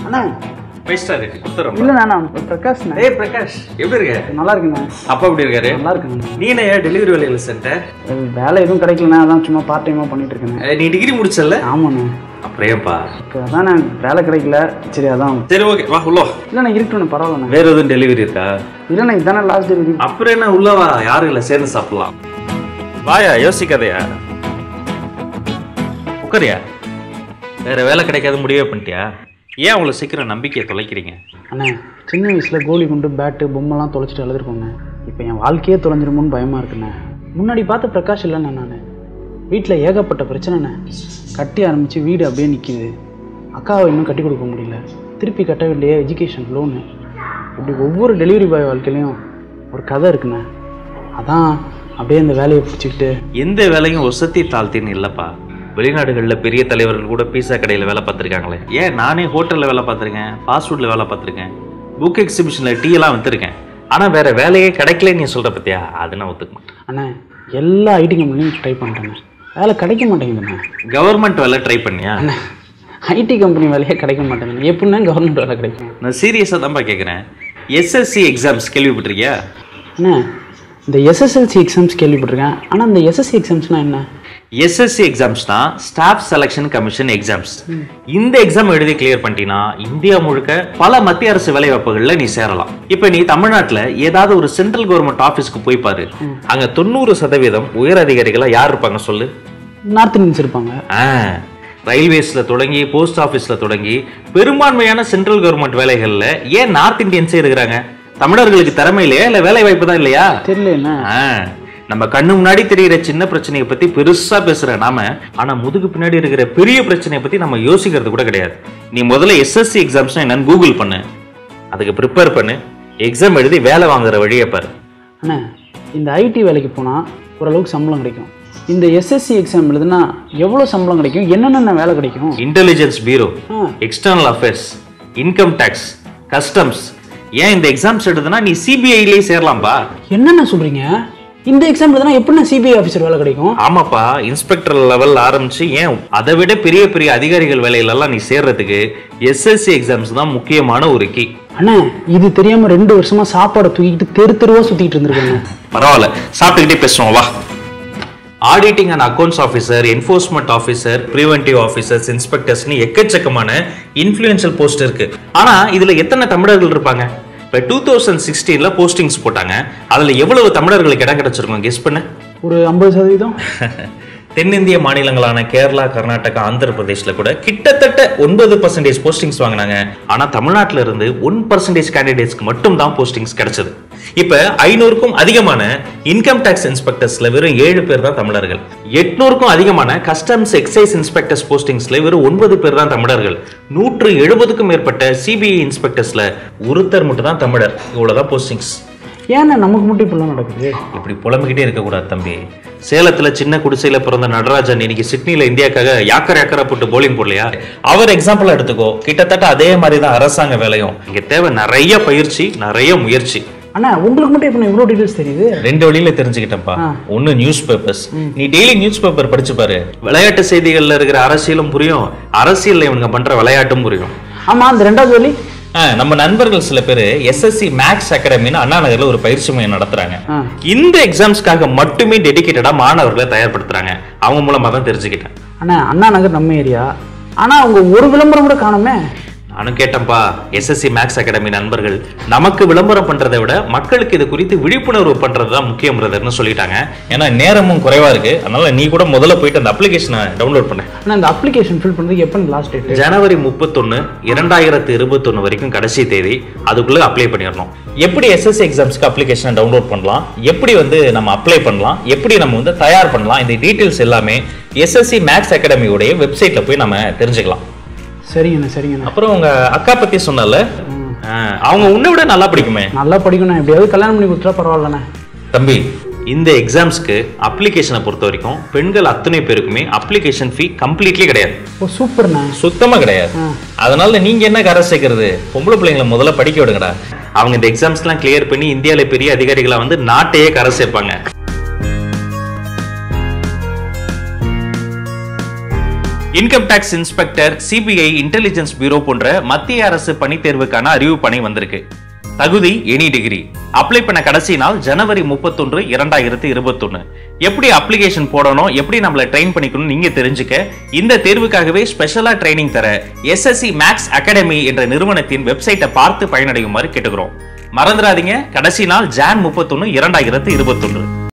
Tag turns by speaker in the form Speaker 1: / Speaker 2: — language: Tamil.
Speaker 1: அண்ணா
Speaker 2: ஃபைவ் ஸ்டார் ரேட்டிங் கொடுத்துறோம்
Speaker 1: இல்லைண்ணா நான் பிரகாஷ்ண்ணா
Speaker 2: ஏய் பிரகாஷ் எப்படி இருக்க
Speaker 1: நல்லா இருக்குண்ணா
Speaker 2: அப்பா எப்படி இருக்காரு
Speaker 1: நல்லா இருக்குண்ணா
Speaker 2: நீ என்ன டெலிவரி வேலையில் சென்டர்
Speaker 1: வேலை எதுவும் கிடைக்கலண்ணா அதான் சும்மா பார்ட் டைமாக பண்ணிட்டு இருக்கேண்ணே
Speaker 2: நீ டிகிரி முடிச்சல
Speaker 1: ஆமாண்ணா
Speaker 2: அப்புறம் ஏன்பா
Speaker 1: இப்போ அதான் நான் வேலை கிடைக்கல சரி அதான்
Speaker 2: சரி ஓகே வா உள்ள வா.
Speaker 1: இல்லைண்ணா இருக்கட்டும்ண்ணா பரவாயில்லண்ணா
Speaker 2: வேற எதுவும் டெலிவரி இருக்கா
Speaker 1: இல்லைண்ணா இதுதானே லாஸ்ட் டெலிவரி
Speaker 2: அப்புறம் என்ன உள்ள வா யாரும் இல்லை சேர்ந்து சாப்பிடலாம் வாயா யோசிக்காதயா உட்காரியா வேற வேலை கிடைக்காத முடிவே பண்ணிட்டியா ஏன் அவ்வளோ சீக்கிரம் நம்பிக்கையை தொலைக்கிறீங்க
Speaker 1: அண்ணா சின்ன வயசில் கோலி குண்டு பேட்டு பொம்மைலாம் தொலைச்சிட்டு அழுதுருக்கோங்க இப்போ என் வாழ்க்கையே தொலைஞ்சிருமோன்னு பயமாக இருக்குண்ணே முன்னாடி பார்த்த பிரகாஷ் இல்லைண்ணே நான் வீட்டில் ஏகப்பட்ட பிரச்சனைண்ணே கட்டி ஆரம்பித்து வீடு அப்படியே நிற்கிது அக்காவை இன்னும் கட்டி கொடுக்க முடியல திருப்பி கட்ட வேண்டிய எஜுகேஷன் லோனு இப்படி ஒவ்வொரு டெலிவரி பாய் வாழ்க்கையிலையும் ஒரு கதை இருக்குண்ணே அதான் அப்படியே இந்த வேலையை பிடிச்சிக்கிட்டு
Speaker 2: எந்த வேலையும் ஒசத்தி தாழ்த்தின்னு இல்லைப்பா வெளிநாடுகளில் பெரிய தலைவர்கள் கூட பீஸா கடையில் வேலை பார்த்துருக்காங்களே ஏன் நானே ஹோட்டலில் வேலை பார்த்துருக்கேன் ஃபாஸ்ட் ஃபுட்டில் வேலை பார்த்துருக்கேன் புக் எக்ஸிபிஷனில் டீ எல்லாம் விற்றுருக்கேன் ஆனால் வேற வேலையே கிடைக்கலன்னு நீ சொல்கிற பத்தியா அது நான் ஒத்துக்க மாட்டேன்
Speaker 1: அண்ணே எல்லா ஐடி கம்பெனிலையும் ட்ரை பண்ணிட்டேண்ணே வேலை கிடைக்க மாட்டேங்குதுண்ணே
Speaker 2: கவர்மெண்ட் வேலை ட்ரை பண்ணியா
Speaker 1: அண்ணே ஐடி கம்பெனி வேலையே கிடைக்க மாட்டேங்குது எப்படின்னா கவர்மெண்ட் வேலை கிடைக்கும்
Speaker 2: நான் சீரியஸாக தான்ப்பா கேட்குறேன் எஸ்எஸ்சி எக்ஸாம்ஸ் கேள்விப்பட்டிருக்கியா
Speaker 1: அண்ணா இந்த எஸ்எஸ்எல்சி எக்ஸாம்ஸ் கேள்விப்பட்டிருக்கேன் ஆனால் இந்த எஸ்எஸ்சி எக்ஸாம்ஸ்னால் என்ன
Speaker 2: எஸ்எஸ்சி எக்ஸாம்ஸ்னா ஸ்டாஃப் செலெக்ஷன் கமிஷன் எக்ஸாம்ஸ் இந்த எக்ஸாம் எழுதி கிளியர் பண்ணிட்டீங்கன்னா இந்தியா முழுக்க பல மத்திய அரசு வேலைவாய்ப்புகளில் நீ சேரலாம் இப்போ நீ தமிழ்நாட்டில் ஏதாவது ஒரு சென்ட்ரல் கவர்மெண்ட் ஆஃபீஸ்க்கு போய் பாரு அங்க தொண்ணூறு சதவீதம் உயர் அதிகாரிகளா யார் இருப்பாங்க சொல்லு
Speaker 1: நார்த் இந்தியன்ஸ் இருப்பாங்க
Speaker 2: ஆ ரயில்வேஸ்ல தொடங்கி போஸ்ட் ஆஃபீஸ்ல தொடங்கி பெரும்பான்மையான சென்ட்ரல் கவர்மெண்ட் வேலைகள்ல ஏன் நார்த் இந்தியன்ஸே இருக்கிறாங்க தமிழர்களுக்கு திறமை இல்லையா இல்ல வேலை வாய்ப்பு தான் இல்லையா
Speaker 1: தெரியல என்ன
Speaker 2: ஆ, நம்ம கண்ணு முன்னாடி தெரியிற சின்ன பிரச்சனையை பத்தி பெருசா பேசுற நாம ஆனா முதுகு பின்னாடி இருக்கிற பெரிய பிரச்சனையை பத்தி நம்ம யோசிக்கிறது கூட கிடையாது நீ முதல்ல எஸ்எஸ்சி எக்ஸாம்ஸ் என்னன்னு கூகுள் பண்ணு அதுக்கு ப்ரிப்பேர் பண்ணு எக்ஸாம் எழுதி வேலை வாங்குற வழியை பாரு
Speaker 1: அண்ணா இந்த ஐடி வேலைக்கு போனால் ஓரளவுக்கு சம்பளம் கிடைக்கும் இந்த எஸ்எஸ்சி எக்ஸாம் எழுதுனா எவ்வளோ சம்பளம் கிடைக்கும் என்னென்ன வேலை கிடைக்கும்
Speaker 2: இன்டெலிஜென்ஸ் பீரோ
Speaker 1: ஆ
Speaker 2: external affairs income tax customs ஏன் இந்த எக்ஸாம்ஸ் எழுதுனா நீ சிபிஐலேயே சேரலாம்பா
Speaker 1: என்னென்ன சொல்கிறீங்க இந்த எக்ஸாம் எழுதுனா எப்படின்னா சிபிஐ ஆஃபீஸர் வேலை கிடைக்கும்
Speaker 2: ஆமாப்பா இன்ஸ்பெக்டர் லெவல் ஆரம்பிச்சு ஏன் அதை விட பெரிய பெரிய அதிகாரிகள் வேலையிலலாம் நீ சேர்றதுக்கு எஸ்எஸ்சி எக்ஸாம்ஸ் தான் முக்கியமான ஒரு கீ
Speaker 1: அண்ணா இது தெரியாமல் ரெண்டு வருஷமா சாப்பாடை தூக்கிட்டு தெரு தெருவாக சுற்றிட்டு இருந்திருக்காங்க
Speaker 2: பரவாயில்ல சாப்பிட்டுக்கிட்டே பேசுவோம் வா auditing and accounts officer enforcement officer preventive officers இன்ஸ்பெக்டர்ஸ்னு எக்கச்சக்கமான இன்ஃப்ளூயன்ஷியல் போஸ்ட் இருக்கு ஆனா இதுல எத்தனை தமிழர்கள் இருப்பாங்க இப்போ டூ தௌசண்ட் சிக்ஸ்டீனில் போஸ்டிங்ஸ் போட்டாங்க அதுல எவ்வளவு தமிழர்களுக்கு இடம் கிடைச்சிருக்கும் கெஸ் பண்ணு
Speaker 1: ஒரு ஐம்பது சதவீதம்
Speaker 2: தென்னிந்திய மாநிலங்களான கேரளா கர்நாடகா ஆந்திர பிரதேஷ்ல கூட கிட்டத்தட்ட ஒன்பது பர்சன்டேஜ் போஸ்டிங்ஸ் வாங்கினாங்க ஆனா தமிழ்நாட்டில இருந்து ஒன் பர்சன்டேஜ் கேண்டிடேட்ஸ்க்கு மட்டும் தான் போஸ்டிங்ஸ் கிடைச்சது இப்ப ஐநூறுக்கும் அதிகமான இன்கம் டேக்ஸ் இன்ஸ்பெக்டர்ஸ்ல வெறும் ஏழு பேர் தான் தமிழர்கள் எட்நூறுக்கும் அதிகமான கஸ்டம்ஸ் எக்ஸைஸ் இன்ஸ்பெக்டர்ஸ் போஸ்டிங்ஸ்ல வெறும் ஒன்பது பேர் தான் தமிழர்கள் நூற்று எழுபதுக்கும் மேற்பட்ட சிபிஐ இன்ஸ்பெக்டர்ஸ்ல ஒருத்தர் மட்டும் தான் தமிழர் இவ்வளவுதான் போஸ்டிங்ஸ்
Speaker 1: ஏன்னா நமக்கு மட்டும் இப்படிலாம் நடக்குது
Speaker 2: இப்படி புலம்பிக்கிட்டே இருக்கக்கூடாது தம்பி சேலத்துல சின்ன குடிசையில பிறந்த நடராஜன் இன்னைக்கு சிட்னில இந்தியாக்காக யாக்கர் யாக்கரா போட்டு போலிங் போடலையா அவர் எக்ஸாம்பிள் எடுத்துக்கோ கிட்டத்தட்ட அதே மாதிரி தான் அரசாங்க வேலையும் இங்க தேவை நிறைய பயிற்சி நிறைய முயற்சி
Speaker 1: அண்ணா உங்களுக்கு மட்டும் இப்போ இவ்வளோ டீட்டெயில்ஸ் தெரியுது
Speaker 2: ரெண்டு வழியில தெரிஞ்சுக்கிட்டேன்ப்பா
Speaker 1: ஆ.
Speaker 2: ஒன்னு நியூஸ் பேப்பர்ஸ் நீ டெய்லி நியூஸ் பேப்பர் படிச்சு பாரு விளையாட்டு செய்திகள்ல இருக்கிற அரசியலும் புரியும் அரசியல்ல இவனுங்க பண்ற விளையாட்டும் புரியும்
Speaker 1: ஆமாம் அந்த ரெண்டாவது வழி
Speaker 2: ஆ, நம்ம நண்பர்கள் சில பேர் எஸ்எஸ்சி மேக்ஸ் அகாடமின்னு அண்ணா நகர்ல ஒரு பயிற்சி மையம் நடத்துறாங்க
Speaker 1: ஆ
Speaker 2: இந்த எக்ஸாம்ஸ்க்காக மட்டுமே டெடிகேட்டடா மாணவர்களை தயார்படுத்துறாங்க அவங்க மூலமா தான் தெரிஞ்சுக்கிட்டேன்
Speaker 1: அண்ணா அண்ணா நகர் நம்ம ஏரியா ஆனால் அவங்க ஒரு விளம்பரம் கூட காணுமே
Speaker 2: நானும் கேட்டேன்ப்பா எஸ்எஸ்சி மேக்ஸ் அகாடமி நண்பர்கள் நமக்கு விளம்பரம் பண்றதை விட மக்களுக்கு இது குறித்து விழிப்புணர்வு பண்றது தான் முக்கியம் பிரதர்னு சொல்லிட்டாங்க ஏன்னா நேரமும் குறைவா இருக்கு அதனால நீ கூட முதல்ல போயிட்டு அந்த அப்ளிகேஷனை டவுன்லோட் பண்ண
Speaker 1: ஆனால் இந்த அப்ளிகேஷன் ஃபில் பண்ணுறதுக்கு எப்போ லாஸ்ட் டேட்
Speaker 2: ஜனவரி முப்பத்தொன்னு இரண்டாயிரத்து இருபத்தொன்னு வரைக்கும் கடைசி தேதி அதுக்குள்ள அப்ளை பண்ணிடணும் எப்படி எஸ்எஸ்சி எக்ஸாம்ஸ்க்கு அப்ளிகேஷனை டவுன்லோட் பண்ணலாம் எப்படி வந்து நம்ம அப்ளை பண்ணலாம் எப்படி நம்ம வந்து தயார் பண்ணலாம் இந்த டீட்டெயில்ஸ் எல்லாமே எஸ்எஸ்சி மேக்ஸ் அகாடமியோடைய வெப்சைட்ல போய் நம்ம தெரிஞ்சுக்கலாம்
Speaker 1: சரிங்கண்ணா சரிங்கண்ணா
Speaker 2: அப்புறம் உங்க அக்கா பத்தி சொன்னல அவங்க உன்னை விட நல்லா படிக்குமே
Speaker 1: நல்லா படிக்கணும் எப்படியாவது கல்யாணம் பண்ணி கொடுத்துட்டா பரவாயில்லண்ணே
Speaker 2: தம்பி இந்த எக்ஸாம்ஸ்க்கு அப்ளிகேஷனை பொறுத்த வரைக்கும் பெண்கள் அத்தனை பேருக்குமே அப்ளிகேஷன் ஃபீ கம்ப்ளீட்லி கிடையாது
Speaker 1: ஓ சூப்பர்ண்ணே
Speaker 2: சுத்தமா கிடையாது
Speaker 1: ஆ.
Speaker 2: அதனால நீங்க என்ன கரை சேர்க்கறது பொம்பளை பிள்ளைங்களை முதல்ல படிக்க விடுங்கடா அவங்க இந்த எக்ஸாம்ஸ்லாம் கிளியர் பண்ணி இந்தியாவில பெரிய அதிகாரிகளா வந்து நாட்டையே கரை சேர்ப்பாங்க income tax inspector C B I intelligence bureau போன்ற மத்திய அரசு பணித் தேர்வுக்கான அறிவிப்பணை வந்திருக்கு தகுதி எனி டிகிரி அப்ளை பண்ண கடைசி நாள் ஜனவரி முப்பத்தொன்று இரண்டாயிரத்தி இருபத்தொன்னு எப்படி அப்ளிகேஷன் போடணும் எப்படி நம்மள ட்ரெயின் பண்ணிக்கணும் நீங்க தெரிஞ்சுக்க இந்த தேர்வுக்காகவே ஸ்பெஷலா ட்ரைனிங் தர எஸ்எஸ்சி மேக்ஸ் அகாடமி என்ற நிறுவனத்தின் வெப்சைட்டை பார்த்து பயனடையுமாறு கேட்டுக்கிறோம் மறந்துடாதீங்க கடைசி நாள் ஜான் முப்பத்தொன்னு இரண்டாயிரத்தி இருபத்தொன்று